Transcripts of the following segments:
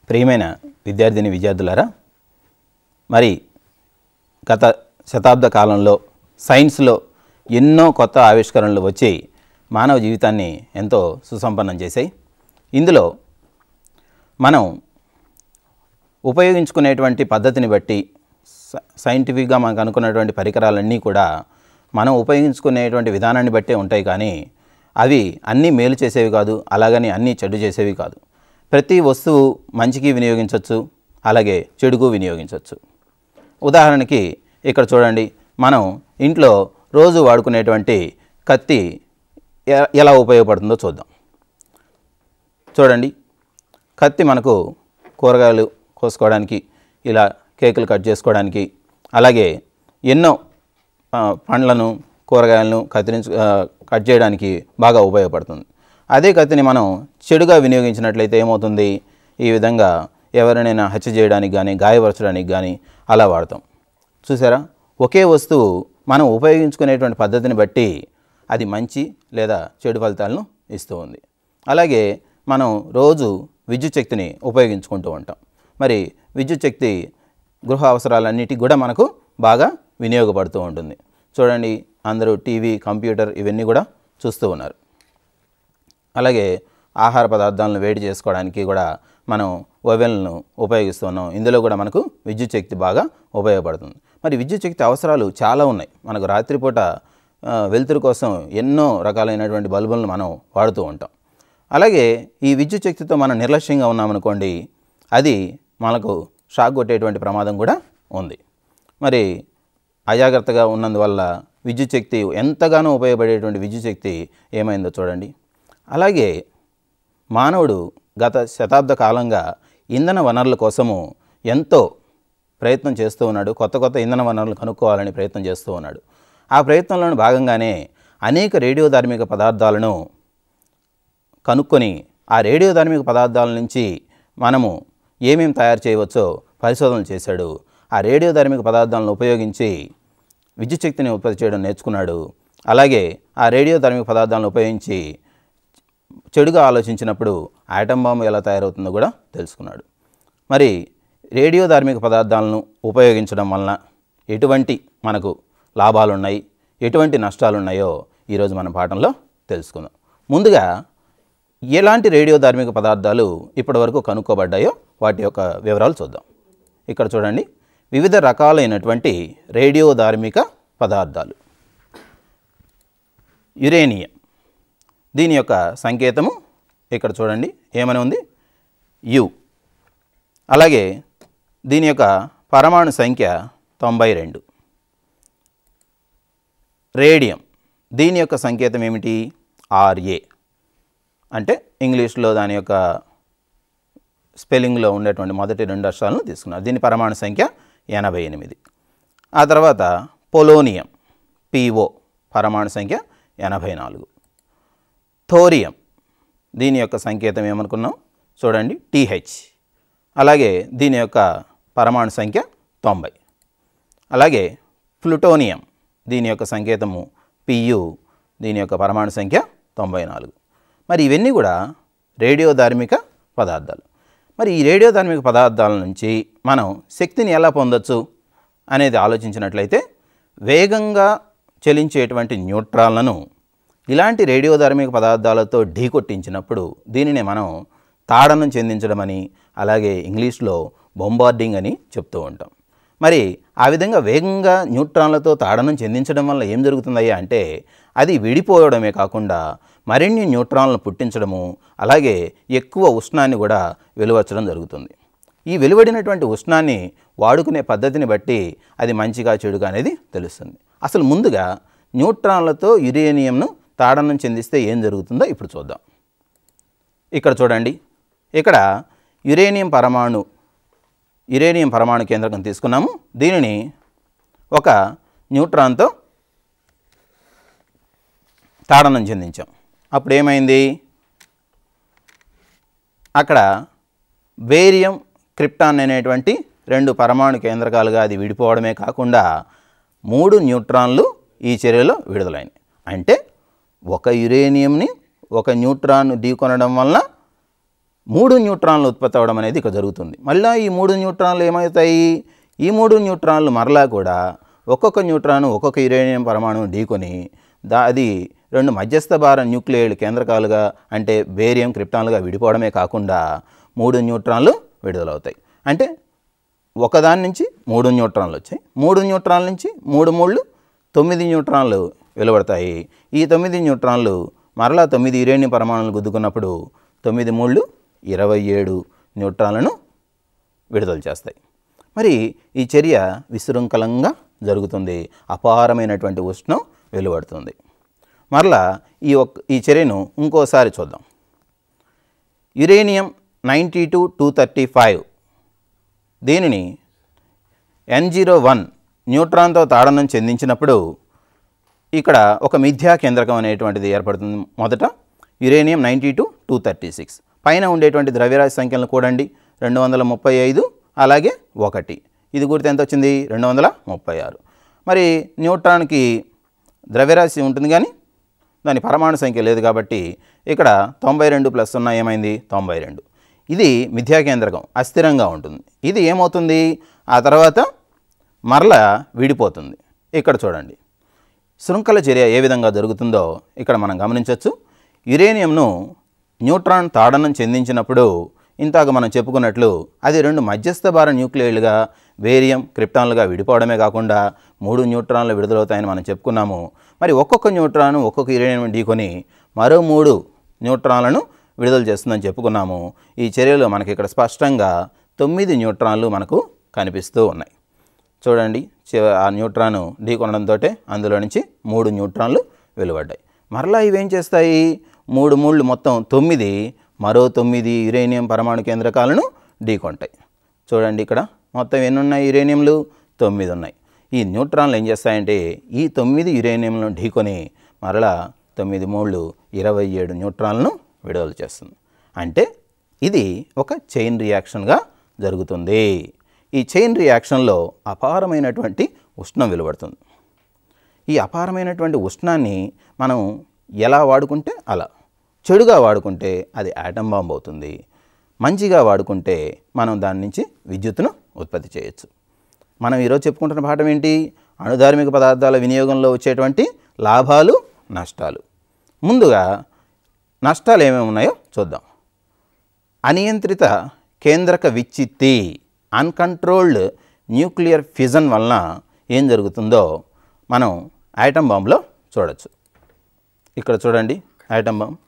ప్రియమైన విద్యార్థిని విద్యార్థులారా మరి గత శతాబ్ద కాలంలో సైన్స్లో ఎన్నో కొత్త ఆవిష్కరణలు వచ్చి మానవ జీవితాన్ని ఎంతో సుసంపన్నం చేశాయి ఇందులో మనం ఉపయోగించుకునేటువంటి పద్ధతిని బట్టి స- సైంటిఫిక్గా మనకు అనుకున్నటువంటి పరికరాలన్నీ కూడా మనం ఉపయోగించుకునేటువంటి విధానాన్ని బట్టే ఉంటాయి కానీ అవి అన్నీ మేలు చేసేవి కాదు అలాగని అన్నీ చెడు చేసేవి కాదు ప్రతి వస్తువు మంచికి వినియోగించవచ్చు అలాగే చెడుకు వినియోగించవచ్చు ఉదాహరణకి ఇక్కడ చూడండి మనం ఇంట్లో రోజు వాడుకునేటువంటి కత్తి ఎ- ఎలా ఉపయోగపడుతుందో చూద్దాం చూడండి కత్తి మనకు కూరగాయలు కోసుకోవడానికి ఇలా కేకులు కట్ చేసుకోవడానికి అలాగే ఎన్నో ఆ, పండ్లను కూరగాయలను కత్తిరించు ఆ, కట్ చేయడానికి బాగా ఉపయోగపడుతుంది అదే కత్తిని మనం చెడుగా వినియోగించినట్లయితే ఏమవుతుంది ఈ విధంగా ఎవరినైనా హత్య చేయడానికి కానీ గాయపరచడానికి కానీ అలా వాడతాం చూసారా ఒకే వస్తువు మనం ఉపయోగించుకునేటువంటి పద్ధతిని బట్టి అది మంచి లేదా చెడు ఫలితాలను ఇస్తూ ఉంది అలాగే మనం రోజు విద్యుత్ శక్తిని ఉపయోగించుకుంటూ ఉంటాం మరి విద్యుత్ శక్తి గృహ అవసరాలన్నిటికి కూడా మనకు బాగా వినియోగపడుతూ ఉంటుంది చూడండి అందరూ టీవీ కంప్యూటర్ ఇవన్నీ కూడా చూస్తూ ఉన్నారు అలాగే ఆహార పదార్థాలను వేడి చేసుకోవడానికి కూడా మనం ఓవెన్లను ఉపయోగిస్తున్నాం ఇందులో కూడా మనకు విద్యుత్ శక్తి బాగా ఉపయోగపడుతుంది మరి విద్యుత్ శక్తి అవసరాలు చాలా ఉన్నాయి మనకు రాత్రిపూట ఆ, వెలుతురు కోసం ఎన్నో రకాలైనటువంటి బల్బులను మనం వాడుతూ ఉంటాం అలాగే ఈ విద్యుత్ శక్తితో మనం నిర్లక్ష్యంగా ఉన్నామనుకోండి అది మనకు షాక్ కొట్టేటువంటి ప్రమాదం కూడా ఉంది మరి అజాగ్రత్తగా ఉన్నందువల్ల విద్యుత్ శక్తి ఎంతగానో ఉపయోగపడేటువంటి విద్యుత్ శక్తి ఏమైందో చూడండి అలాగే మానవుడు గత శతాబ్ద కాలంగా ఇంధన వనరుల కోసము ఎంతో ప్రయత్నం చేస్తూ ఉన్నాడు కొత్త కొత్త ఇంధన వనరులు కనుక్కోవాలని ప్రయత్నం చేస్తూ ఉన్నాడు ఆ ప్రయత్నంలో భాగంగానే అనేక రేడియో ధార్మిక పదార్థాలను కనుక్కొని ఆ రేడియో ధార్మిక పదార్థాల నుంచి మనము ఏమేమి తయారు చేయవచ్చో పరిశోధనలు చేశాడు ఆ రేడియో ధార్మిక పదార్థాలను ఉపయోగించి విద్యుత్ శక్తిని ఉత్పత్తి చేయడం నేర్చుకున్నాడు అలాగే ఆ రేడియో ధార్మిక పదార్థాలను ఉపయోగించి చెడుగా ఆలోచించినప్పుడు ఆటం బాంబు ఎలా తయారవుతుందో కూడా తెలుసుకున్నాడు మరి రేడియో ధార్మిక పదార్థాలను ఉపయోగించడం వలన ఎటువంటి మనకు లాభాలు ఉన్నాయి ఎటువంటి నష్టాలు ఉన్నాయో ఈరోజు మన పాఠంలో తెలుసుకుందాం ముందుగా ఎలాంటి రేడియో ధార్మిక పదార్థాలు ఇప్పటివరకు కనుక్కోబడ్డాయో వాటి యొక్క వివరాలు చూద్దాం ఇక్కడ చూడండి వివిధ రకాలైనటువంటి రేడియో ధార్మిక పదార్థాలు యురేనియం దీని యొక్క సంకేతము ఇక్కడ చూడండి ఏమని ఉంది యు అలాగే దీని యొక్క పరమాణు సంఖ్య తొంభై రెండు రేడియం దీని యొక్క సంకేతం ఏమిటి ఆర్ఏ అంటే ఇంగ్లీష్లో దాని యొక్క స్పెల్లింగ్లో ఉండేటువంటి మొదటి రెండు అక్షరాలను తీసుకున్నారు దీని పరమాణు సంఖ్య ఎనభై ఎనిమిది ఆ తర్వాత పొలోనియం పిఓ పరమాణు సంఖ్య ఎనభై నాలుగు థోరియం దీని యొక్క సంకేతం ఏమనుకున్నాం చూడండి టీహెచ్ అలాగే దీని యొక్క పరమాణు సంఖ్య తొంభై అలాగే ప్లుటోనియం దీని యొక్క సంకేతము పియు దీని యొక్క పరమాణు సంఖ్య తొంభై నాలుగు మరి ఇవన్నీ కూడా రేడియో ధార్మిక పదార్థాలు మరి ఈ రేడియో ధార్మిక పదార్థాల నుంచి మనం శక్తిని ఎలా పొందొచ్చు అనేది ఆలోచించినట్లయితే వేగంగా చలించేటువంటి న్యూట్రాన్లను ఇలాంటి రేడియో ధార్మిక పదార్థాలతో ఢీకొట్టించినప్పుడు దీనిని మనం తాడనం చెందించడమని అలాగే ఇంగ్లీష్లో బొంబార్డింగ్ అని చెప్తూ ఉంటాం మరి ఆ విధంగా వేగంగా న్యూట్రాన్లతో తాడనం చెందించడం వల్ల ఏం జరుగుతుందయ్యా అంటే అది విడిపోవడమే కాకుండా మరిన్ని న్యూట్రాన్లను పుట్టించడము అలాగే ఎక్కువ ఉష్ణాన్ని కూడా వెలువచ్చడం జరుగుతుంది ఈ వెలువడినటువంటి ఉష్ణాన్ని వాడుకునే పద్ధతిని బట్టి అది మంచిగా చెడుగా అనేది తెలుస్తుంది అసలు ముందుగా న్యూట్రాన్లతో యురేనియంను తాడనం చెందిస్తే ఏం జరుగుతుందో ఇప్పుడు చూద్దాం ఇక్కడ చూడండి ఇక్కడ యురేనియం పరమాణు యురేనియం పరమాణు కేంద్రకం తీసుకున్నాము దీనిని ఒక న్యూట్రాన్తో తాడనం చెందించాం అప్పుడు ఏమైంది అక్కడ బేరియం క్రిప్టాన్ అనేటువంటి రెండు పరమాణు కేంద్రకాలుగా అది విడిపోవడమే కాకుండా మూడు న్యూట్రాన్లు ఈ చర్యలో విడుదలైనాయి అంటే ఒక యురేనియంని ఒక న్యూట్రాన్ ఢీకొనడం వలన మూడు న్యూట్రాన్లు ఉత్పత్తి అవ్వడం అనేది ఇక్కడ జరుగుతుంది మళ్ళీ ఈ మూడు న్యూట్రాన్లు ఏమవుతాయి ఈ మూడు న్యూట్రాన్లు మరలా కూడా ఒక్కొక్క న్యూట్రాన్ ఒక్కొక్క యురేనియం పరమాణువు ఢీకొని దా అది రెండు మధ్యస్థ భార న్యూక్లియైడ్ కేంద్రకాలుగా అంటే బేరియం క్రిప్టాన్లుగా విడిపోవడమే కాకుండా మూడు న్యూట్రాన్లు విడుదలవుతాయి అంటే ఒకదాని నుంచి మూడు న్యూట్రాన్లు వచ్చాయి మూడు న్యూట్రాన్ల నుంచి మూడు మూళ్ళు తొమ్మిది న్యూట్రాన్లు వెలువడతాయి ఈ తొమ్మిది న్యూట్రాన్లు మరలా తొమ్మిది యురేనియం పరమాణులు గుద్దుకున్నప్పుడు తొమ్మిది మూళ్ళు ఇరవై ఏడు న్యూట్రాన్లను విడుదల చేస్తాయి మరి ఈ చర్య విశృంఖలంగా జరుగుతుంది అపారమైనటువంటి ఉష్ణం వెలువడుతుంది మరలా ఈ ఒక్ ఈ చర్యను ఇంకోసారి చూద్దాం uranium ninety two two thirty five దీనిని ఎన్ జీరో వన్ న్యూట్రాన్తో తాడనం చెందించినప్పుడు ఇక్కడ ఒక మిథ్యా కేంద్రకం అనేటువంటిది ఏర్పడుతుంది మొదట uranium ninety two two thirty six పైన ఉండేటువంటి ద్రవ్యరాశి సంఖ్యలను కూడండి రెండు వందల ముప్పై ఐదు అలాగే ఒకటి ఇది గుర్తు ఎంత వచ్చింది రెండు వందల ముప్పై ఆరు మరి న్యూట్రాన్కి ద్రవ్యరాశి ఉంటుంది కానీ దాని పరమాణు సంఖ్య లేదు కాబట్టి ఇక్కడ తొంభై రెండు ప్లస్ సున్నా ఏమైంది తొంభై రెండు ఇది మిథ్యా కేంద్రకం అస్థిరంగా ఉంటుంది ఇది ఏమవుతుంది ఆ తర్వాత మరలా విడిపోతుంది ఇక్కడ చూడండి శృంఖల చర్య ఏ విధంగా జరుగుతుందో ఇక్కడ మనం గమనించవచ్చు యురేనియంను న్యూట్రాన్ తాడనం చెందించినప్పుడు ఇంతాక మనం చెప్పుకున్నట్లు అది రెండు మధ్యస్థ భార న్యూక్లియైడ్లుగా వేరియం క్రిప్టాన్లుగా విడిపోవడమే కాకుండా మూడు న్యూట్రాన్లు విడుదలవుతాయని మనం చెప్పుకున్నాము మరి ఒక్కొక్క న్యూట్రాన్ ఒక్కొక్క యురేనియం ఢీకొని మరో మూడు న్యూట్రాన్లను విడుదల చేస్తుందని చెప్పుకున్నాము ఈ చర్యలో మనకి ఇక్కడ స్పష్టంగా తొమ్మిది న్యూట్రాన్లు మనకు కనిపిస్తూ ఉన్నాయి చూడండి చివ- ఆ న్యూట్రాన్ ఢీకొనడంతో అందులో నుంచి మూడు న్యూట్రాన్లు వెలువడ్డాయి మరలా ఇవేం చేస్తాయి మూడు మూళ్ళు మొత్తం తొమ్మిది మరో తొమ్మిది యురేనియం పరమాణు కేంద్రకాలను ఢీకొంటాయి చూడండి ఇక్కడ మొత్తం ఎన్ని ఉన్నాయి యురేనియంలు తొమ్మిది ఉన్నాయి ఈ న్యూట్రాన్లు ఏం చేస్తాయంటే ఈ తొమ్మిది యురేనియంలను ఢీకొని మరలా తొమ్మిది మూళ్ళు ఇరవై ఏడు న్యూట్రాన్లను విడుదల చేస్తుంది అంటే ఇది ఒక చైన్ రియాక్షన్గా జరుగుతుంది ఈ చైన్ రియాక్షన్లో అపారమైనటువంటి ఉష్ణం వెలువడుతుంది ఈ అపారమైనటువంటి ఉష్ణాన్ని మనం ఎలా వాడుకుంటే అలా చెడుగా వాడుకుంటే అది యాటమ్ బాంబ్ అవుతుంది మంచిగా వాడుకుంటే మనం దాని నుంచి విద్యుత్తును ఉత్పత్తి చేయొచ్చు మనం ఈరోజు చెప్పుకుంటున్న పాఠం ఏంటి అణుధార్మిక పదార్థాల వినియోగంలో వచ్చేటువంటి లాభాలు నష్టాలు ముందుగా నష్టాలు ఏమేమి ఉన్నాయో చూద్దాం అనియంత్రిత కేంద్రక విచ్చిత్తి అన్కంట్రోల్డ్ న్యూక్లియర్ ఫిజన్ వలన ఏం జరుగుతుందో మనం ఐటమ్ బాంబ్లో చూడొచ్చు ఇక్కడ చూడండి ఐటమ్ బాంబ్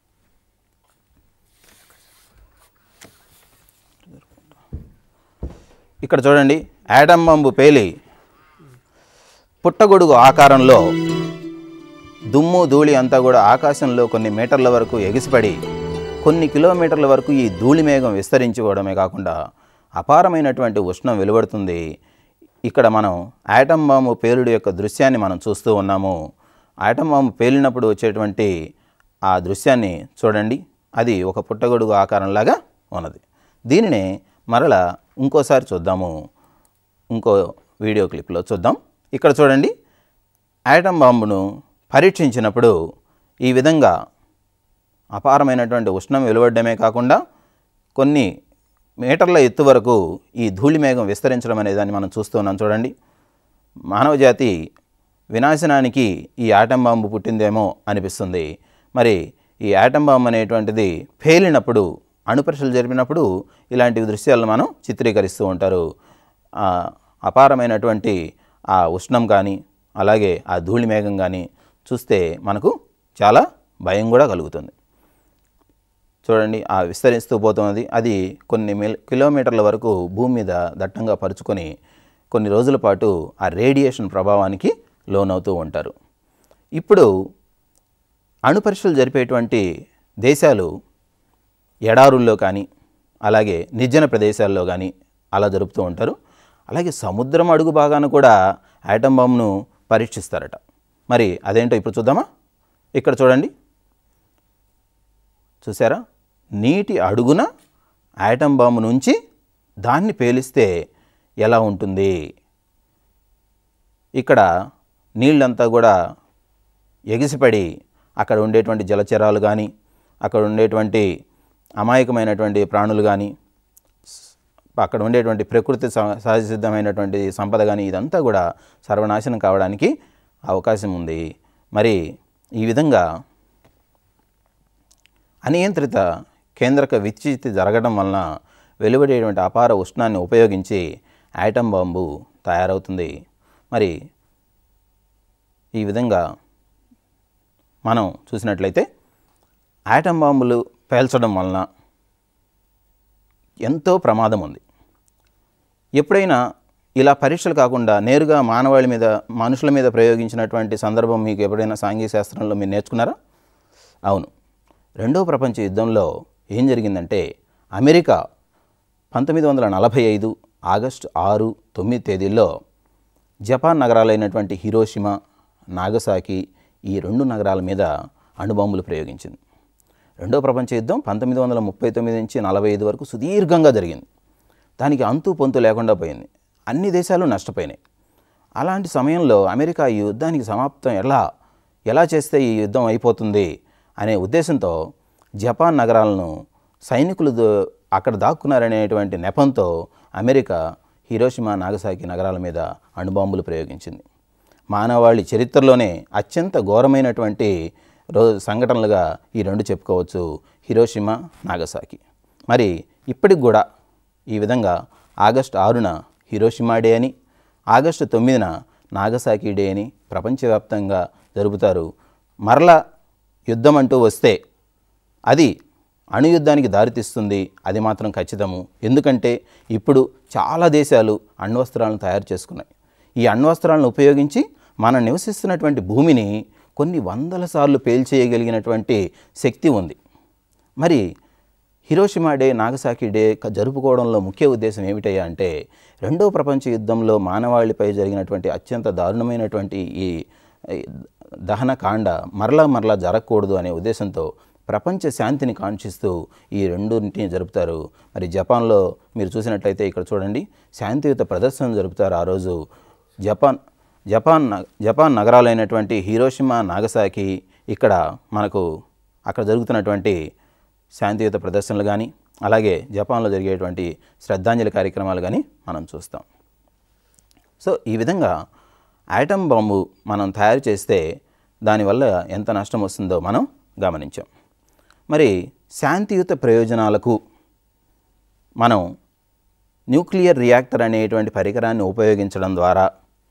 ఇక్కడ చూడండి యాటమ్ బాంబు పేలి పుట్టగొడుగు ఆకారంలో దుమ్ము ధూళి అంతా కూడా ఆకాశంలో కొన్ని మీటర్ల వరకు ఎగిసిపడి కొన్ని కిలోమీటర్ల వరకు ఈ ధూళి మేఘం విస్తరించుకోవడమే కాకుండా అపారమైనటువంటి ఉష్ణం వెలువడుతుంది ఇక్కడ మనం ఆటం బాంబు పేలుడు యొక్క దృశ్యాన్ని మనం చూస్తూ ఉన్నాము ఆటం బాంబు పేలినప్పుడు వచ్చేటువంటి ఆ దృశ్యాన్ని చూడండి అది ఒక పుట్టగొడుగు ఆకారంలాగా ఉన్నది దీనినే మరలా ఇంకోసారి చూద్దాము ఇంకో వీడియో క్లిప్లో చూద్దాం ఇక్కడ చూడండి ఆటం బాంబును పరీక్షించినప్పుడు ఈ విధంగా అపారమైనటువంటి ఉష్ణం వెలువడమే కాకుండా కొన్ని మీటర్ల ఎత్తు వరకు ఈ ధూళి మేఘం విస్తరించడం అనే దాన్ని మనం చూస్తున్నాం చూడండి మానవ జాతి వినాశనానికి ఈ ఆటం బాంబు పుట్టిందేమో అనిపిస్తుంది మరి ఈ ఆటం బాంబు అనేటువంటిది పేలినప్పుడు అణుపరీక్షలు జరిపినప్పుడు ఇలాంటి దృశ్యాలను మనం చిత్రీకరిస్తూ ఉంటారు ఆ అపారమైనటువంటి ఆ ఉష్ణం కానీ అలాగే ఆ ధూళి మేఘం కానీ చూస్తే మనకు చాలా భయం కూడా కలుగుతుంది చూడండి ఆ విస్తరిస్తూ పోతున్నది అది కొన్ని మిల్ కిలోమీటర్ల వరకు భూమి మీద దట్టంగా పరుచుకొని కొన్ని రోజుల పాటు ఆ రేడియేషన్ ప్రభావానికి లోనవుతూ ఉంటారు ఇప్పుడు అణుపరీక్షలు జరిపేటువంటి దేశాలు ఎడారుల్లో కానీ అలాగే నిర్జన ప్రదేశాల్లో కానీ అలా జరుపుతూ ఉంటారు అలాగే సముద్రం అడుగు భాగాన కూడా ఆటం బాంబ్ను పరీక్షిస్తారట మరి అదేంటో ఇప్పుడు చూద్దామా ఇక్కడ చూడండి చూసారా నీటి అడుగున ఆటం బాంబు నుంచి దాన్ని పేలిస్తే ఎలా ఉంటుంది ఇక్కడ నీళ్ళంతా కూడా ఎగిసిపడి అక్కడ ఉండేటువంటి జలచరాలు కానీ అక్కడ ఉండేటువంటి అమాయకమైనటువంటి ప్రాణులు కానీ అక్కడ ఉండేటువంటి ప్రకృతి స- సహజ సిద్ధమైనటువంటి సంపద కానీ ఇదంతా కూడా సర్వనాశనం కావడానికి అవకాశం ఉంది మరి ఈ విధంగా అనియంత్రిత కేంద్రక విచ్ఛితి జరగడం వలన వెలువడేటువంటి అపార ఉష్ణాన్ని ఉపయోగించి యాటం బాంబు తయారవుతుంది మరి ఈ విధంగా మనం చూసినట్లయితే యాటం బాంబులు పేల్చడం వలన ఎంతో ప్రమాదం ఉంది ఎప్పుడైనా ఇలా పరీక్షలు కాకుండా నేరుగా మానవాళి మీద మనుషుల మీద ప్రయోగించినటువంటి సందర్భం మీకు ఎప్పుడైనా సాంఘిక శాస్త్రంలో మీరు నేర్చుకున్నారా అవును రెండవ ప్రపంచ యుద్ధంలో ఏం జరిగిందంటే అమెరికా పంతొమ్మిది వందల నలభై ఐదు ఆగస్టు ఆరు తొమ్మిది తేదీల్లో జపాన్ నగరాలైనటువంటి హిరోషిమా నాగసాకి ఈ రెండు నగరాల మీద అణుబాంబులు ప్రయోగించింది రెండో ప్రపంచ యుద్ధం పంతొమ్మిది వందల ముప్పై తొమ్మిది నుంచి నలభై ఐదు వరకు సుదీర్ఘంగా జరిగింది దానికి అంతు పొంతు లేకుండా పోయింది అన్ని దేశాలు నష్టపోయినాయి అలాంటి సమయంలో అమెరికా ఈ యుద్ధానికి సమాప్తం ఎలా ఎలా చేస్తే ఈ యుద్ధం అయిపోతుంది అనే ఉద్దేశంతో జపాన్ నగరాలను సైనికులు దో- అక్కడ దాక్కున్నారనేటువంటి నెపంతో అమెరికా హిరోషిమా నాగసాకి నగరాల మీద అణుబాంబులు ప్రయోగించింది మానవాళి చరిత్రలోనే అత్యంత ఘోరమైనటువంటి రో సంఘటనలుగా ఈ రెండు చెప్పుకోవచ్చు హిరోషిమా నాగసాకి మరి ఇప్పటికి కూడా ఈ విధంగా ఆగస్టు ఆరున హిరోషిమా డే అని ఆగస్టు తొమ్మిదిన నాగసాకి డే అని ప్రపంచవ్యాప్తంగా జరుపుతారు మరలా యుద్ధం అంటూ వస్తే అది అణుయుద్ధానికి దారితీస్తుంది అది మాత్రం ఖచ్చితము ఎందుకంటే ఇప్పుడు చాలా దేశాలు అణ్వస్త్రాలను తయారు చేసుకున్నాయి ఈ అణ్వస్త్రాలను ఉపయోగించి మనం నివసిస్తున్నటువంటి భూమిని కొన్ని వందల సార్లు పేల్చేయగలిగినటువంటి శక్తి ఉంది మరి హిరోషిమా డే నాగసాకి డే క- జరుపుకోవడంలో ముఖ్య ఉద్దేశం ఏమిటయ్యా అంటే రెండో ప్రపంచ యుద్ధంలో మానవాళిపై జరిగినటువంటి అత్యంత దారుణమైనటువంటి ఈ ఈ దహన కాండ మరలా మరలా జరగకూడదు అనే ఉద్దేశంతో ప్రపంచ శాంతిని కాంక్షిస్తూ ఈ రెండింటిని జరుపుతారు మరి జపాన్లో మీరు చూసినట్లయితే ఇక్కడ చూడండి శాంతియుత ప్రదర్శన జరుపుతారు ఆ రోజు జపాన్ జపాన్ న- జపాన్ నగరాలైనటువంటి హీరోషిమా నాగసాకి ఇక్కడ మనకు అక్కడ జరుగుతున్నటువంటి శాంతియుత ప్రదర్శనలు కానీ అలాగే జపాన్లో జరిగేటువంటి శ్రద్ధాంజలి కార్యక్రమాలు కానీ మనం చూస్తాం సో ఈ విధంగా యాటమ్ బాంబు మనం తయారు చేస్తే దానివల్ల ఎంత నష్టం వస్తుందో మనం గమనించాం మరి శాంతియుత ప్రయోజనాలకు మనం న్యూక్లియర్ రియాక్టర్ అనేటువంటి పరికరాన్ని ఉపయోగించడం ద్వారా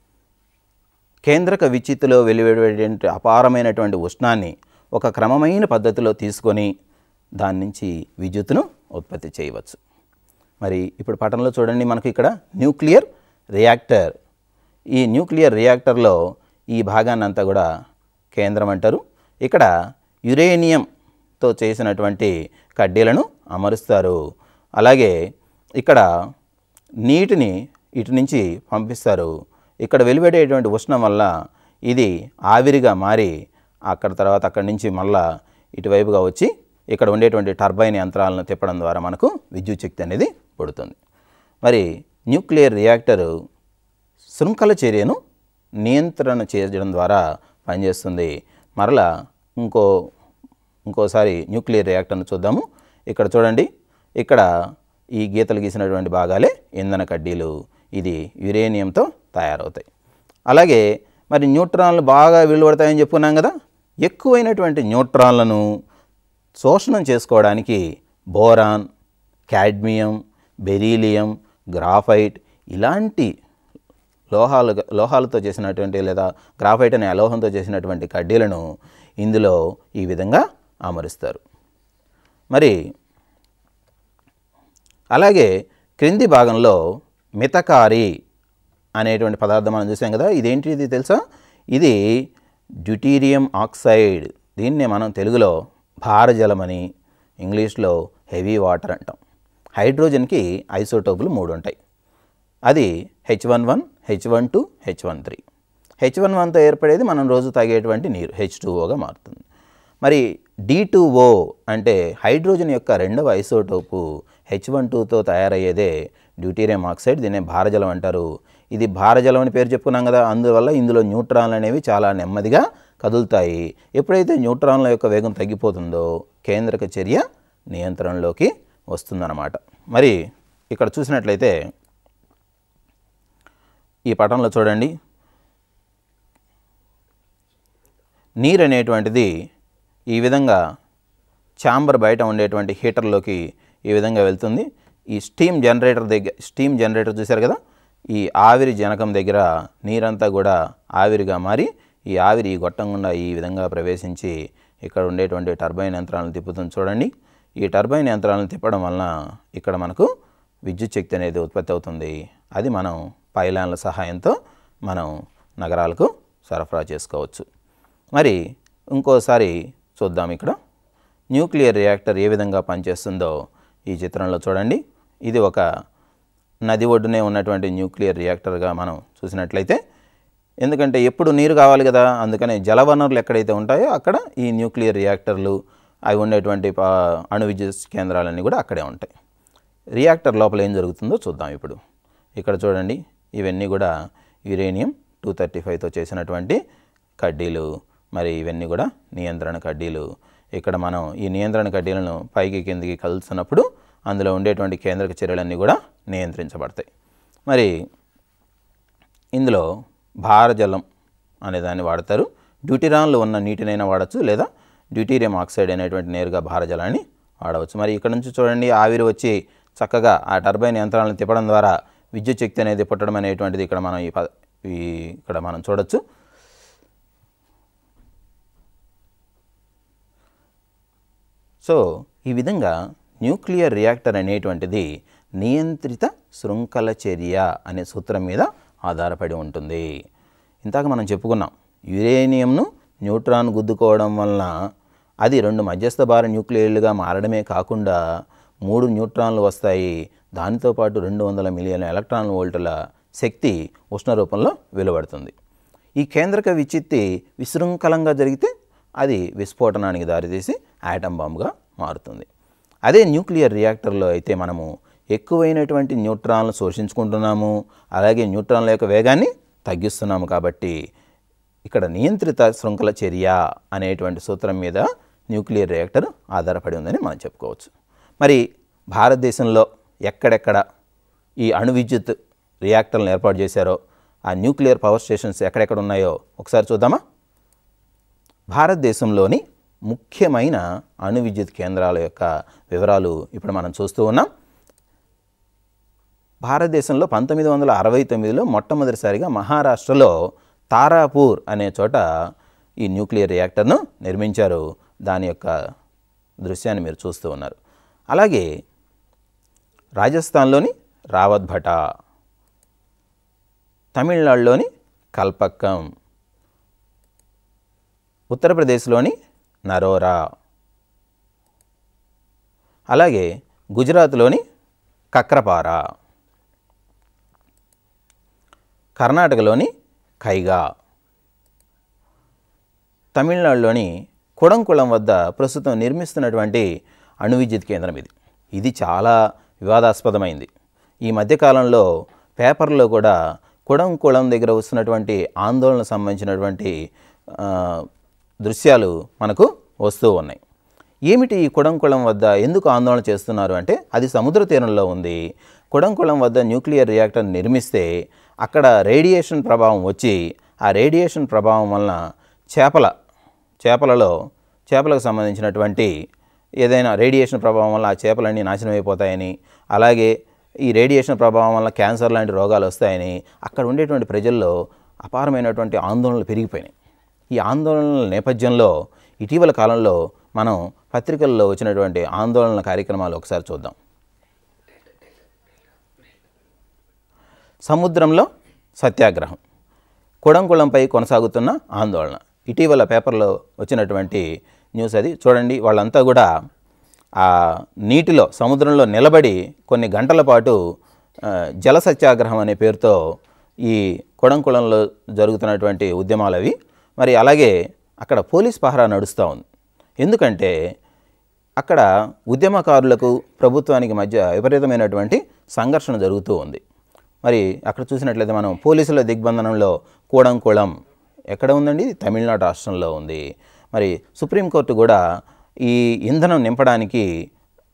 కేంద్రక విచ్చిత్తులో వెలువడేటువంటి అపారమైనటువంటి ఉష్ణాన్ని ఒక క్రమమైన పద్ధతిలో తీసుకొని దాని నుంచి విద్యుత్తును ఉత్పత్తి చేయవచ్చు మరి ఇప్పుడు పటంలో చూడండి మనకు ఇక్కడ న్యూక్లియర్ రియాక్టర్ ఈ న్యూక్లియర్ రియాక్టర్లో ఈ భాగాన్ని అంతా కూడా కేంద్రం అంటారు ఇక్కడ యురేనియంతో చేసినటువంటి కడ్డీలను అమరుస్తారు అలాగే ఇక్కడ నీటిని ఇటు నుంచి పంపిస్తారు ఇక్కడ వెలువడేటువంటి ఉష్ణం వల్ల ఇది ఆవిరిగా మారి అక్కడ తర్వాత అక్కడి నుంచి మళ్ళా ఇటువైపుగా వచ్చి ఇక్కడ ఉండేటువంటి టర్బైన్ యంత్రాలను తిప్పడం ద్వారా మనకు విద్యుత్ శక్తి అనేది పుడుతుంది మరి న్యూక్లియర్ రియాక్టరు శృంఖల చర్యను నియంత్రణ చేయడం ద్వారా పనిచేస్తుంది మరలా ఇంకో ఇంకోసారి న్యూక్లియర్ రియాక్టర్ను చూద్దాము ఇక్కడ చూడండి ఇక్కడ ఈ గీతలు గీసినటువంటి భాగాలే ఇంధన కడ్డీలు ఇది యురేనియంతో తయారవుతాయి అలాగే మరి న్యూట్రాన్లు బాగా వెలువడతాయని చెప్పుకున్నాం కదా ఎక్కువైనటువంటి న్యూట్రాన్లను శోషణం చేసుకోవడానికి బోరాన్ కాడ్మియం బెరీలియం గ్రాఫైట్ ఇలాంటి లోహాలు లోహాలతో చేసినటువంటి లేదా గ్రాఫైట్ అనే అలోహంతో చేసినటువంటి కడ్డీలను ఇందులో ఈ విధంగా అమరుస్తారు మరి అలాగే క్రింది భాగంలో మితకారి అనేటువంటి పదార్థం మనం చూసాం కదా ఇదేంటి ఇది తెలుసా ఇది డ్యూటీరియం ఆక్సైడ్ దీన్నే మనం తెలుగులో భారజలం అని ఇంగ్లీష్లో హెవీ వాటర్ అంటాం హైడ్రోజన్కి ఐసోటోపులు మూడు ఉంటాయి అది H one one H one two H one three H one వన్తో ఏర్పడేది మనం రోజు తాగేటువంటి నీరు హెచ్ టూఓగా మారుతుంది మరి డి టూఓ అంటే హైడ్రోజన్ యొక్క రెండవ ఐసోటోపు హెచ్ వన్ టూతో తయారయ్యేదే డ్యూటీరియం ఆక్సైడ్ దీన్నే భారజలం అంటారు ఇది భారజలం అని పేరు చెప్పుకున్నాం కదా అందువల్ల ఇందులో న్యూట్రాన్లు అనేవి చాలా నెమ్మదిగా కదులుతాయి ఎప్పుడైతే న్యూట్రాన్ల యొక్క వేగం తగ్గిపోతుందో కేంద్రక చర్య నియంత్రణలోకి వస్తుందన్నమాట మరి ఇక్కడ చూసినట్లయితే ఈ పటంలో చూడండి నీరు అనేటువంటిది ఈ విధంగా ఛాంబర్ బయట ఉండేటువంటి హీటర్లోకి ఈ విధంగా వెళ్తుంది ఈ స్టీమ్ జనరేటర్ దగ్గర స్టీమ్ జనరేటర్ చూశారు కదా ఈ ఆవిరి జనకం దగ్గర నీరంతా కూడా ఆవిరిగా మారి ఈ ఆవిరి ఈ గొట్టం గుండా ఈ విధంగా ప్రవేశించి ఇక్కడ ఉండేటువంటి టర్బైన్ యంత్రాలను తిప్పుతుంది చూడండి ఈ టర్బైన్ యంత్రాలను తిప్పడం వలన ఇక్కడ మనకు విద్యుత్ శక్తి అనేది ఉత్పత్తి అవుతుంది అది మనం పైలాన్ల సహాయంతో మనం నగరాలకు సరఫరా చేసుకోవచ్చు మరి ఇంకోసారి చూద్దాం ఇక్కడ న్యూక్లియర్ రియాక్టర్ ఏ విధంగా పనిచేస్తుందో ఈ చిత్రంలో చూడండి ఇది ఒక నది ఒడ్డునే ఉన్నటువంటి న్యూక్లియర్ రియాక్టర్గా మనం చూసినట్లయితే ఎందుకంటే ఎప్పుడు నీరు కావాలి కదా అందుకనే జలవనరులు ఎక్కడైతే ఉంటాయో అక్కడ ఈ న్యూక్లియర్ రియాక్టర్లు అవి ఉండేటువంటి పా- అణు విద్యుత్ కేంద్రాలన్నీ కూడా అక్కడే ఉంటాయి రియాక్టర్ లోపల ఏం జరుగుతుందో చూద్దాం ఇప్పుడు ఇక్కడ చూడండి ఇవన్నీ కూడా యురేనియం టూ థర్టీ ఫైవ్తో చేసినటువంటి కడ్డీలు మరి ఇవన్నీ కూడా నియంత్రణ కడ్డీలు ఇక్కడ మనం ఈ నియంత్రణ కడ్డీలను పైకి కిందికి కలుస్తున్నప్పుడు అందులో ఉండేటువంటి కేంద్రక చర్యలన్నీ కూడా నియంత్రించబడతాయి మరి ఇందులో భారజలం అనే దాన్ని వాడతారు డ్యూటిరాన్లో ఉన్న నీటినైనా వాడచ్చు లేదా డ్యూటీరియం ఆక్సైడ్ అనేటువంటి నేరుగా భారజలాన్ని వాడవచ్చు మరి ఇక్కడ నుంచి చూడండి ఆవిరి వచ్చి చక్కగా ఆ టర్బైన్ యంత్రాలను తిప్పడం ద్వారా విద్యుత్ శక్తి అనేది పుట్టడం అనేటువంటిది ఇక్కడ మనం ఈ ప- ఈ ఇక్కడ మనం చూడొచ్చు సో ఈ విధంగా న్యూక్లియర్ రియాక్టర్ అనేటువంటిది నియంత్రిత శృంఖల చర్య అనే సూత్రం మీద ఆధారపడి ఉంటుంది ఇందాక మనం చెప్పుకున్నాం యురేనియంను న్యూట్రాన్ గుద్దుకోవడం వలన అది రెండు మధ్యస్థ భార న్యూక్లియర్లుగా మారడమే కాకుండా మూడు న్యూట్రాన్లు వస్తాయి దానితో పాటు రెండు వందల మిలియన్ ఎలక్ట్రాన్ వోల్టుల శక్తి ఉష్ణ రూపంలో వెలువడుతుంది ఈ కేంద్రక విచ్చిత్తి విశృంఖలంగా జరిగితే అది విస్ఫోటనానికి దారితీసి యాటమ్ బాంబుగా మారుతుంది అదే న్యూక్లియర్ రియాక్టర్లో అయితే మనము ఎక్కువైనటువంటి న్యూట్రాన్లు శోషించుకుంటున్నాము అలాగే న్యూట్రాన్ల యొక్క వేగాన్ని తగ్గిస్తున్నాము కాబట్టి ఇక్కడ నియంత్రిత శృంఖల చర్య అనేటువంటి సూత్రం మీద న్యూక్లియర్ రియాక్టర్ ఆధారపడి ఉందని మనం చెప్పుకోవచ్చు మరి భారతదేశంలో ఎక్కడెక్కడ ఈ అణు విద్యుత్ రియాక్టర్లను ఏర్పాటు చేశారో ఆ న్యూక్లియర్ పవర్ స్టేషన్స్ ఎక్కడెక్కడ ఉన్నాయో ఒకసారి చూద్దామా భారతదేశంలోని ముఖ్యమైన అణు విద్యుత్ కేంద్రాల యొక్క వివరాలు ఇప్పుడు మనం చూస్తూ ఉన్నాం భారతదేశంలో పంతొమ్మిది వందల అరవై తొమ్మిదిలో మొట్టమొదటిసారిగా మహారాష్ట్రలో తారాపూర్ అనే చోట ఈ న్యూక్లియర్ రియాక్టర్ను నిర్మించారు దాని యొక్క దృశ్యాన్ని మీరు చూస్తూ ఉన్నారు అలాగే రాజస్థాన్లోని రావత్ భటా తమిళనాడులోని కల్పక్కం ఉత్తరప్రదేశ్లోని నరోరా అలాగే గుజరాత్లోని కక్రపార కర్ణాటకలోని కైగా తమిళనాడులోని కుడంకుళం వద్ద ప్రస్తుతం నిర్మిస్తున్నటువంటి అణు విద్యుత్ కేంద్రం ఇది ఇది చాలా వివాదాస్పదమైంది ఈ మధ్యకాలంలో పేపర్లో కూడా కుడంకుళం దగ్గర వస్తున్నటువంటి ఆందోళన సంబంధించినటువంటి ఆ, దృశ్యాలు మనకు వస్తూ ఉన్నాయి ఏమిటి ఈ కుడంకుళం వద్ద ఎందుకు ఆందోళన చేస్తున్నారు అంటే అది సముద్ర తీరంలో ఉంది కుడంకుళం వద్ద న్యూక్లియర్ రియాక్టర్ నిర్మిస్తే అక్కడ రేడియేషన్ ప్రభావం వచ్చి ఆ రేడియేషన్ ప్రభావం వలన చేపల చేపలలో చేపలకు సంబంధించినటువంటి ఏదైనా రేడియేషన్ ప్రభావం వల్ల ఆ చేపలన్నీ నాశనం అయిపోతాయని అలాగే ఈ రేడియేషన్ ప్రభావం వల్ల క్యాన్సర్ లాంటి రోగాలు వస్తాయని అక్కడ ఉండేటువంటి ప్రజల్లో అపారమైనటువంటి ఆందోళనలు పెరిగిపోయినాయి ఈ ఆందోళనల నేపథ్యంలో ఇటీవల కాలంలో మనం పత్రికల్లో వచ్చినటువంటి ఆందోళన కార్యక్రమాలు ఒకసారి చూద్దాం సముద్రంలో సత్యాగ్రహం కుడంకుళంపై కొనసాగుతున్న ఆందోళన ఇటీవల పేపర్లో వచ్చినటువంటి న్యూస్ అది చూడండి వాళ్ళంతా కూడా ఆ నీటిలో సముద్రంలో నిలబడి కొన్ని గంటల పాటు ఆ, జల సత్యాగ్రహం అనే పేరుతో ఈ కొడంకుళంలో జరుగుతున్నటువంటి ఉద్యమాలు అవి మరి అలాగే అక్కడ పోలీస్ పహరా నడుస్తూ ఉంది ఎందుకంటే అక్కడ ఉద్యమకారులకు ప్రభుత్వానికి మధ్య విపరీతమైనటువంటి సంఘర్షణ జరుగుతూ ఉంది మరి అక్కడ చూసినట్లయితే మనం పోలీసుల దిగ్బంధనంలో కూడంకుళం ఎక్కడ ఉందండి తమిళనాడు రాష్ట్రంలో ఉంది మరి సుప్రీంకోర్టు కూడా ఈ ఇంధనం నింపడానికి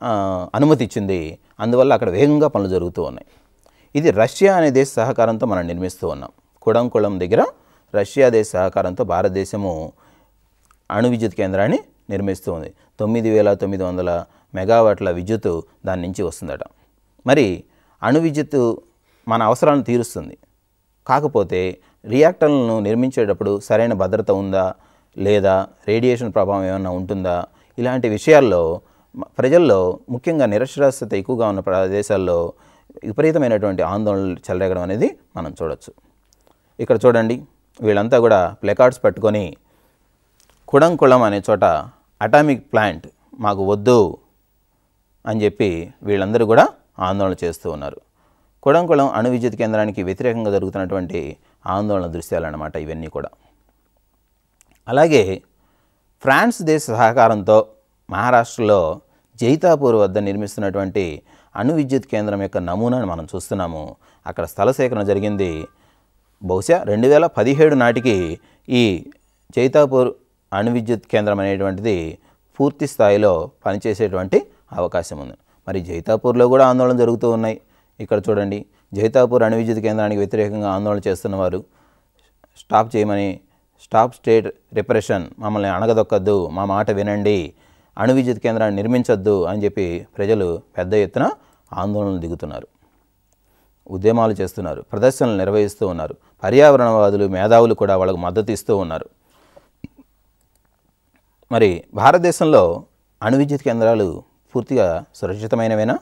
ఆ, అనుమతి ఇచ్చింది అందువల్ల అక్కడ వేగంగా పనులు జరుగుతూ ఉన్నాయి ఇది రష్యా అనే దేశ సహకారంతో మనం నిర్మిస్తూ ఉన్నాం కుడంకుళం దగ్గర రష్యా దేశ సహకారంతో భారతదేశము అణు విద్యుత్ కేంద్రాన్ని నిర్మిస్తూ ఉంది తొమ్మిది వేల తొమ్మిది వందల మెగావాట్ల విద్యుత్ దాని నుంచి వస్తుందట మరి అణు విద్యుత్ మన అవసరాలను తీరుస్తుంది కాకపోతే రియాక్టర్లను నిర్మించేటప్పుడు సరైన భద్రత ఉందా లేదా రేడియేషన్ ప్రభావం ఏమైనా ఉంటుందా ఇలాంటి విషయాల్లో మ- ప్రజల్లో ముఖ్యంగా నిరక్షరాస్యత ఎక్కువగా ఉన్న ప్రదేశాల్లో విపరీతమైనటువంటి ఆందోళనలు చెలరేగడం అనేది మనం చూడొచ్చు ఇక్కడ చూడండి వీళ్ళంతా కూడా ప్లెకార్డ్స్ పట్టుకొని కుడంకుళం అనే చోట అటామిక్ ప్లాంట్ మాకు వద్దు అని చెప్పి వీళ్ళందరూ కూడా ఆందోళన చేస్తూ ఉన్నారు కుడంకుళం అణు విద్యుత్ కేంద్రానికి వ్యతిరేకంగా జరుగుతున్నటువంటి ఆందోళన దృశ్యాలన్నమాట ఇవన్నీ కూడా అలాగే ఫ్రాన్స్ దేశ సహకారంతో మహారాష్ట్రలో జైతాపూర్ వద్ద నిర్మిస్తున్నటువంటి అణు విద్యుత్ కేంద్రం యొక్క నమూనాను మనం చూస్తున్నాము అక్కడ స్థల సేకరణ జరిగింది బహుశా రెండు వేల పదిహేడు నాటికి ఈ జైతాపూర్ అణు విద్యుత్ కేంద్రం అనేటువంటిది పూర్తి స్థాయిలో పనిచేసేటువంటి అవకాశం ఉంది మరి జైతాపూర్లో కూడా ఆందోళన జరుగుతూ ఉన్నాయి ఇక్కడ చూడండి జైతాపూర్ అణు విద్యుత్ కేంద్రానికి వ్యతిరేకంగా ఆందోళన చేస్తున్నవారు స్టాప్ చేయమని స్టాప్ స్టేట్ రిప్రెషన్ మమ్మల్ని అణగదొక్కద్దు మా మాట వినండి అణు విద్యుత్ కేంద్రాన్ని నిర్మించొద్దు అని చెప్పి ప్రజలు పెద్ద ఎత్తున ఆందోళనలు దిగుతున్నారు ఉద్యమాలు చేస్తున్నారు ప్రదర్శనలు నిర్వహిస్తూ ఉన్నారు పర్యావరణవాదులు మేధావులు కూడా వాళ్ళకు మద్దతు ఇస్తూ ఉన్నారు మరి భారతదేశంలో అణు విద్యుత్ కేంద్రాలు పూర్తిగా సురక్షితమైనవేనా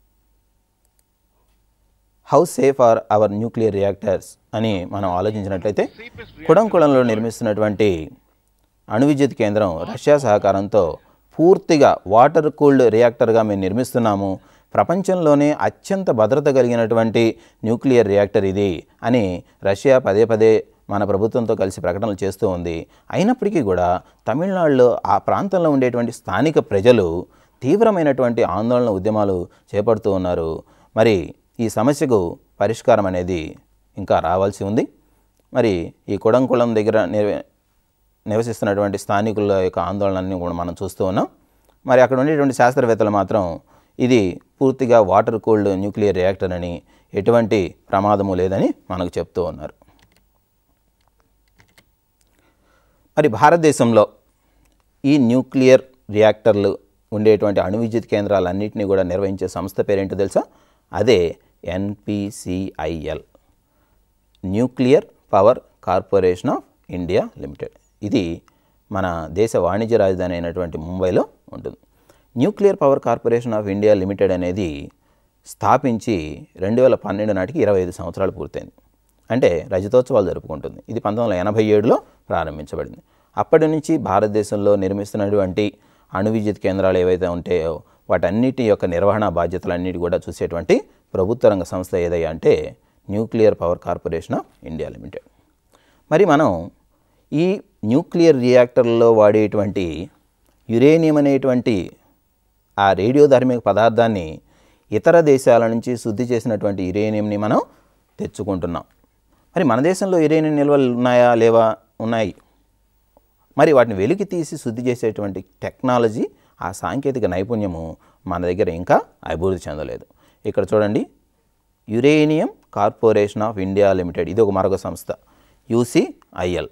how safe are our nuclear reactors అని మనం ఆలోచించినట్లయితే కుడంకుళంలో నిర్మిస్తున్నటువంటి అణు విద్యుత్ కేంద్రం రష్యా సహకారంతో పూర్తిగా వాటర్ కూల్డ్ రియాక్టర్గా మేము నిర్మిస్తున్నాము ప్రపంచంలోనే అత్యంత భద్రత కలిగినటువంటి న్యూక్లియర్ రియాక్టర్ ఇది అని రష్యా పదే పదే మన ప్రభుత్వంతో కలిసి ప్రకటనలు చేస్తూ ఉంది అయినప్పటికీ కూడా తమిళనాడులో ఆ ప్రాంతంలో ఉండేటువంటి స్థానిక ప్రజలు తీవ్రమైనటువంటి ఆందోళన ఉద్యమాలు చేపడుతూ ఉన్నారు మరి ఈ సమస్యకు పరిష్కారం అనేది ఇంకా రావాల్సి ఉంది మరి ఈ కొడంకుళం దగ్గర నివ- నివసిస్తున్నటువంటి స్థానికుల యొక్క ఆందోళనని కూడా మనం చూస్తూ ఉన్నాం మరి అక్కడ ఉండేటువంటి శాస్త్రవేత్తలు మాత్రం ఇది పూర్తిగా వాటర్ కూల్డ్ న్యూక్లియర్ రియాక్టర్ అని ఎటువంటి ప్రమాదము లేదని మనకు చెప్తూ ఉన్నారు మరి భారతదేశంలో ఈ న్యూక్లియర్ రియాక్టర్లు ఉండేటువంటి అణు విద్యుత్ కేంద్రాలన్నింటినీ కూడా నిర్వహించే సంస్థ పేరేంటో తెలుసా అదే NPCIL nuclear power corporation of India limited ఇది మన దేశ వాణిజ్య రాజధాని అయినటువంటి ముంబైలో ఉంటుంది nuclear power corporation of India limited అనేది స్థాపించి రెండు వేల పన్నెండు నాటికి ఇరవై ఐదు సంవత్సరాలు పూర్తయింది అంటే రజతోత్సవాలు జరుపుకుంటుంది ఇది పంతొమ్మిది వందల ఎనభై ఏడులో ప్రారంభించబడింది అప్పటి నుంచి భారతదేశంలో నిర్మిస్తున్నటువంటి అణు విద్యుత్ కేంద్రాలు ఏవైతే ఉంటాయో వాటన్నిటి యొక్క నిర్వహణ బాధ్యతలన్నిటి కూడా చూసేటువంటి ప్రభుత్వ రంగ సంస్థ ఏదయ్యా అంటే nuclear power corporation of India limited మరి మనం ఈ న్యూక్లియర్ రియాక్టర్లో వాడేటువంటి యురేనియం అనేటువంటి ఆ రేడియోధార్మిక పదార్థాన్ని ఇతర దేశాల నుంచి శుద్ధి చేసినటువంటి యురేనియంని మనం తెచ్చుకుంటున్నాం మరి మన దేశంలో యురేనియం నిల్వలు ఉన్నాయా లేవా ఉన్నాయి మరి వాటిని వెలికి తీసి శుద్ధి చేసేటువంటి టెక్నాలజీ ఆ సాంకేతిక నైపుణ్యము మన దగ్గర ఇంకా అభివృద్ధి చెందలేదు ఇక్కడ చూడండి uranium corporation of India limited ఇది ఒక మరొక సంస్థ UCIL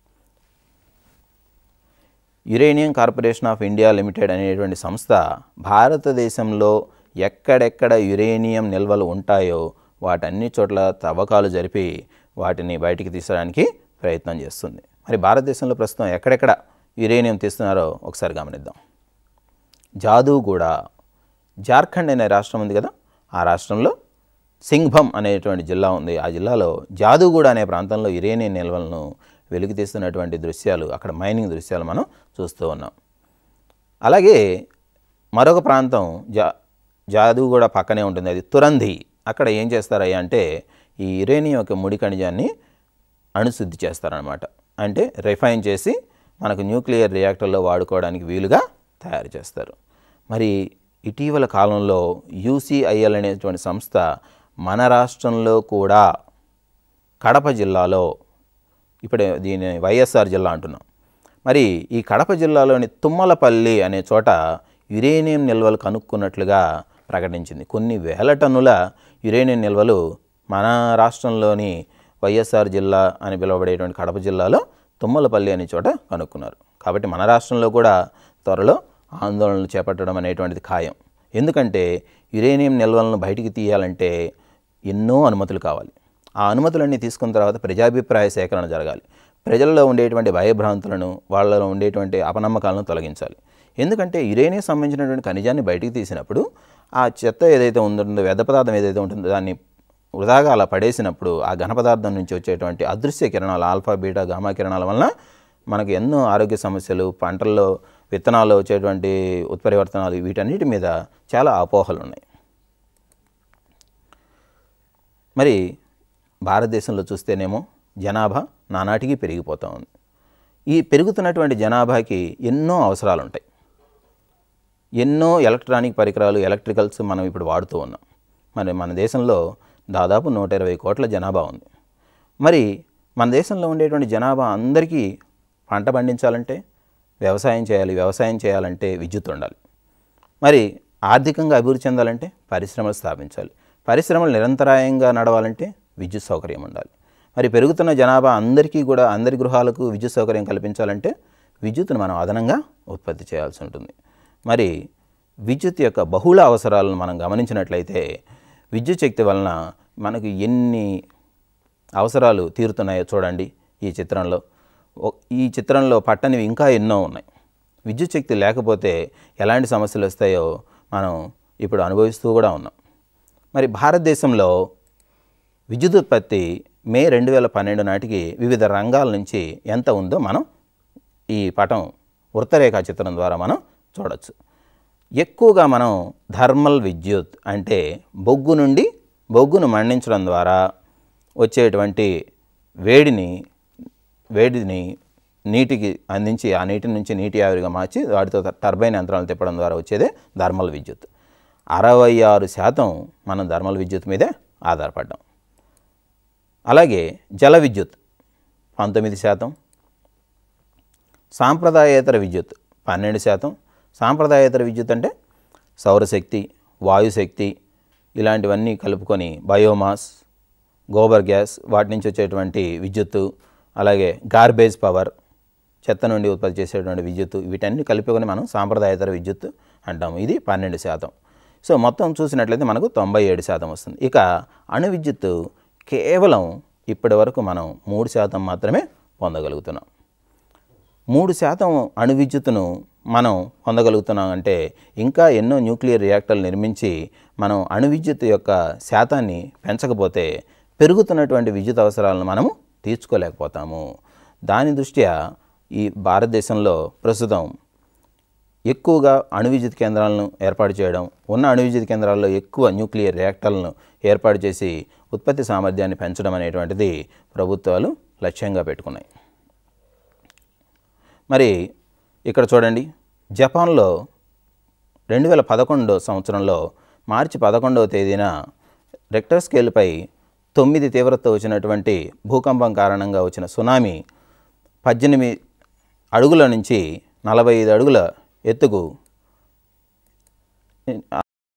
uranium corporation of India limited అనేటువంటి సంస్థ భారతదేశంలో ఎక్కడెక్కడ యురేనియం నిల్వలు ఉంటాయో వాటన్ని చోట్ల తవ్వకాలు జరిపి వాటిని బయటికి తీసడానికి ప్రయత్నం చేస్తుంది మరి భారతదేశంలో ప్రస్తుతం ఎక్కడెక్కడ యురేనియం తీస్తున్నారో ఒకసారి గమనిద్దాం జాదూగూడ జార్ఖండ్ అనే రాష్ట్రం ఉంది కదా ఆ రాష్ట్రంలో సింగ్భం అనేటువంటి జిల్లా ఉంది ఆ జిల్లాలో జాదూగూడ అనే ప్రాంతంలో యురేనియం నిల్వలను వెలికి తీస్తున్నటువంటి దృశ్యాలు అక్కడ మైనింగ్ దృశ్యాలు మనం చూస్తూ ఉన్నాం అలాగే మరొక ప్రాంతం జా జాదూగూడ పక్కనే ఉంటుంది అది తురంధి అక్కడ ఏం చేస్తారయ్యా అంటే ఈ యురేనియం యొక్క ముడి ఖనిజాన్ని అణుశుద్ధి చేస్తారనమాట అంటే రిఫైన్ చేసి మనకు న్యూక్లియర్ రియాక్టర్లో వాడుకోవడానికి వీలుగా తయారు చేస్తారు మరి ఇటీవల కాలంలో యూసీఐఎల్ అనేటువంటి సంస్థ మన రాష్ట్రంలో కూడా కడప జిల్లాలో ఇప్పుడే దీని వైఎస్ఆర్ జిల్లా అంటున్నాం మరి ఈ కడప జిల్లాలోని తుమ్మలపల్లి అనే చోట యురేనియం నిల్వలు కనుక్కున్నట్లుగా ప్రకటించింది కొన్ని వేల టన్నుల యురేనియం నిల్వలు మన రాష్ట్రంలోని వైఎస్ఆర్ జిల్లా అని పిలువబడేటువంటి కడప జిల్లాలో తుమ్మలపల్లి అనే చోట కనుక్కున్నారు కాబట్టి మన రాష్ట్రంలో కూడా త్వరలో ఆందోళనలు చేపట్టడం అనేటువంటిది ఖాయం ఎందుకంటే యురేనియం నిల్వలను బయటికి తీయాలంటే ఎన్నో అనుమతులు కావాలి ఆ అనుమతులన్నీ తీసుకున్న తర్వాత ప్రజాభిప్రాయ సేకరణ జరగాలి ప్రజల్లో ఉండేటువంటి భయభ్రాంతులను వాళ్ళలో ఉండేటువంటి అపనమ్మకాలను తొలగించాలి ఎందుకంటే యురేనియం సంబంధించినటువంటి ఖనిజాన్ని బయటికి తీసినప్పుడు ఆ చెత్త ఏదైతే ఉంటుందో వ్యర్థ పదార్థం ఏదైతే ఉంటుందో దాన్ని వృధాగా అలా పడేసినప్పుడు ఆ ఘన పదార్థం నుంచి వచ్చేటువంటి అదృశ్య కిరణాలు ఆల్ఫా బీటా గామా కిరణాల వలన మనకు ఎన్నో ఆరోగ్య సమస్యలు పంటల్లో విత్తనాల్లో వచ్చేటువంటి ఉత్పరివర్తనాలు వీటన్నిటి మీద చాలా అపోహలు ఉన్నాయి మరి భారతదేశంలో చూస్తేనేమో జనాభా నానాటికి పెరిగిపోతూ ఉంది ఈ పెరుగుతున్నటువంటి జనాభాకి ఎన్నో అవసరాలు ఉంటాయి ఎన్నో ఎలక్ట్రానిక్ పరికరాలు ఎలక్ట్రికల్స్ మనం ఇప్పుడు వాడుతూ ఉన్నాం మరి మన దేశంలో దాదాపు నూట ఇరవై కోట్ల జనాభా ఉంది మరి మన దేశంలో ఉండేటువంటి జనాభా అందరికీ పంట పండించాలంటే వ్యవసాయం చేయాలి వ్యవసాయం చేయాలంటే విద్యుత్ ఉండాలి మరి ఆర్థికంగా అభివృద్ధి చెందాలంటే పరిశ్రమలు స్థాపించాలి పరిశ్రమలు నిరంతరాయంగా నడవాలంటే విద్యుత్ సౌకర్యం ఉండాలి మరి పెరుగుతున్న జనాభా అందరికీ కూడా అందరి గృహాలకు విద్యుత్ సౌకర్యం కల్పించాలంటే విద్యుత్తును మనం అదనంగా ఉత్పత్తి చేయాల్సి ఉంటుంది మరి విద్యుత్ యొక్క బహుళ అవసరాలను మనం గమనించినట్లయితే విద్యుత్ శక్తి వలన మనకు ఎన్ని అవసరాలు తీరుతున్నాయో చూడండి ఈ చిత్రంలో ఓ- ఈ చిత్రంలో పట్టనివి ఇంకా ఎన్నో ఉన్నాయి విద్యుత్ శక్తి లేకపోతే ఎలాంటి సమస్యలు వస్తాయో మనం ఇప్పుడు అనుభవిస్తూ కూడా ఉన్నాం మరి భారతదేశంలో విద్యుత్ ఉత్పత్తి మే రెండు వేల పన్నెండు నాటికి వివిధ రంగాల నుంచి ఎంత ఉందో మనం ఈ పటం వృత్తరేఖా చిత్రం ద్వారా మనం చూడొచ్చు ఎక్కువగా మనం థర్మల్ విద్యుత్ అంటే బొగ్గు నుండి బొగ్గును మండించడం ద్వారా వచ్చేటువంటి వేడిని వేడిని నీటికి అందించి ఆ నీటి నుంచి నీటి ఆవిరిగా మార్చి వాటితో టర్బైన్ యంత్రాలు తిప్పడం ద్వారా వచ్చేదే థర్మల్ విద్యుత్ అరవై ఆరు శాతం మనం థర్మల్ విద్యుత్ మీదే ఆధారపడ్డాం అలాగే జల విద్యుత్ పంతొమ్మిది శాతం సాంప్రదాయేతర విద్యుత్ పన్నెండు శాతం సాంప్రదాయేతర విద్యుత్ అంటే సౌరశక్తి వాయుశక్తి ఇలాంటివన్నీ కలుపుకొని బయోమాస్ గోబర్ గ్యాస్ వాటి నుంచి వచ్చేటువంటి విద్యుత్తు అలాగే గార్బేజ్ పవర్ చెత్త నుండి ఉత్పత్తి చేసేటువంటి విద్యుత్తు వీటన్ని కలుపుకొని మనం సాంప్రదాయేతర విద్యుత్ అంటాము ఇది పన్నెండు శాతం సో మొత్తం చూసినట్లయితే మనకు తొంభై ఏడు శాతం వస్తుంది ఇక అణు విద్యుత్తు కేవలం ఇప్పటి వరకు మనం మూడు శాతం మాత్రమే పొందగలుగుతున్నాం మూడు శాతం అణు విద్యుత్తును మనం పొందగలుగుతున్నాం అంటే ఇంకా ఎన్నో న్యూక్లియర్ రియాక్టర్లు నిర్మించి మనం అణు విద్యుత్ యొక్క శాతాన్ని పెంచకపోతే పెరుగుతున్నటువంటి విద్యుత్ అవసరాలను మనము తీర్చుకోలేకపోతాము దాని దృష్ట్యా ఈ భారతదేశంలో ప్రస్తుతం ఎక్కువగా అణు విద్యుత్ కేంద్రాలను ఏర్పాటు చేయడం ఉన్న అణు విద్యుత్ కేంద్రాల్లో ఎక్కువ న్యూక్లియర్ రియాక్టర్లను ఏర్పాటు చేసి ఉత్పత్తి సామర్థ్యాన్ని పెంచడం అనేటువంటిది ప్రభుత్వాలు లక్ష్యంగా పెట్టుకున్నాయి మరి ఇక్కడ చూడండి జపాన్లో రెండు వేల పదకొండో సంవత్సరంలో మార్చి పదకొండవ తేదీన రెక్టర్ స్కేల్పై తొమ్మిది తీవ్రత వచ్చినటువంటి భూకంపం కారణంగా వచ్చిన సునామీ పద్దెనిమిది అడుగుల నుంచి నలభై ఐదు అడుగుల ఎత్తుకు